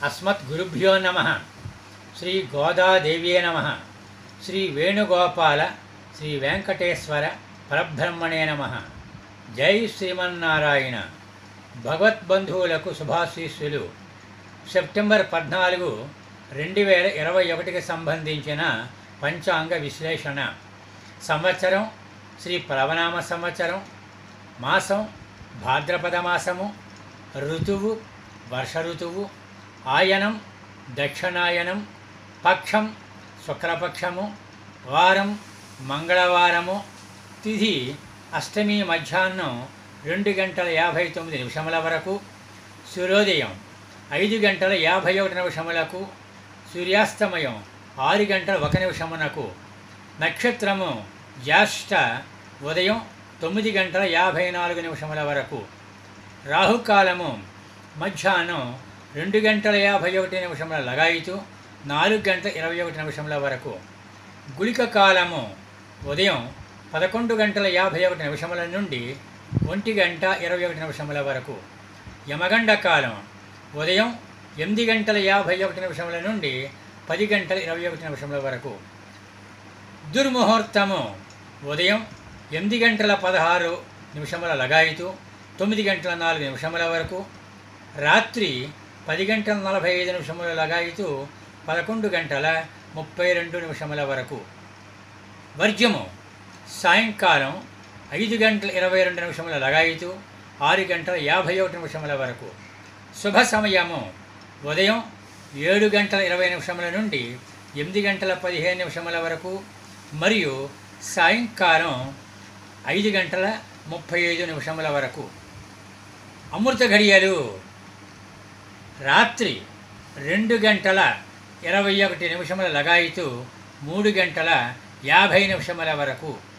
అస్మద్గురుభ్యో నమ శ్రీ గోదాదేవ్యే నమ శ్రీ వేణుగోపాల శ్రీ వెంకటేశ్వర పరబ్రహ్మణే నమ జై శ్రీమన్నారాయణ భగవద్బంధువులకు శుభాశీస్సులు సెప్టెంబర్ పద్నాలుగు రెండు వేల ఇరవై ఒకటికి సంబంధించిన పంచాంగ విశ్లేషణ సంవత్సరం శ్రీ ప్లవనామ సంవత్సరం మాసం భాద్రపద మాసము ఋతువు వర్ష ఋతువు ఆయనం దక్షిణాయనం పక్షం శుక్లపక్షము వారం మంగళవారము తిథి అష్టమి మధ్యాహ్నం రెండు గంటల యాభై తొమ్మిది నిమిషముల వరకు సూర్యోదయం ఐదు గంటల యాభై ఒకటి నిమిషములకు సూర్యాస్తమయం ఆరు గంటల ఒక నిమిషమునకు నక్షత్రము జ్యేష్ఠ ఉదయం తొమ్మిది గంటల యాభై నాలుగు నిమిషముల వరకు రాహుకాలము మధ్యాహ్నం రెండు గంటల యాభై ఒకటి నిమిషముల లగాయితూ నాలుగు గంటల ఇరవై ఒకటి నిమిషముల వరకు గుళిక కాలము ఉదయం పదకొండు గంటల యాభై ఒకటి నిమిషముల నుండి ఒంటి గంట ఇరవై ఒకటి నిమిషముల వరకు యమగండ కాలం ఉదయం ఎనిమిది గంటల యాభై ఒకటి నిమిషముల నుండి పది గంటల ఇరవై ఒకటి నిమిషముల వరకు దుర్ముహూర్తము ఉదయం ఎనిమిది గంటల పదహారు నిమిషముల లగాయితూ తొమ్మిది గంటల నాలుగు నిమిషముల వరకు రాత్రి పది గంటల నలభై ఐదు నిమిషముల లగాయితూ పదకొండు గంటల ముప్పై రెండు నిమిషముల వరకు వర్జ్యము సాయంకాలం ఐదు గంటల ఇరవై రెండు నిమిషముల లగాయితూ ఆరు గంటల యాభై ఒకటి నిమిషముల వరకు శుభ సమయము ఉదయం ఏడు గంటల ఇరవై నిమిషముల నుండి ఎనిమిది గంటల పదిహేను నిమిషముల వరకు మరియు సాయంకాలం ఐదు గంటల ముప్పై ఐదు నిమిషముల వరకు అమృత ఘడియలు రాత్రి రెండు గంటల ఇరవై ఒకటి నిమిషముల లగాయితూ మూడు గంటల యాభై నిమిషముల వరకు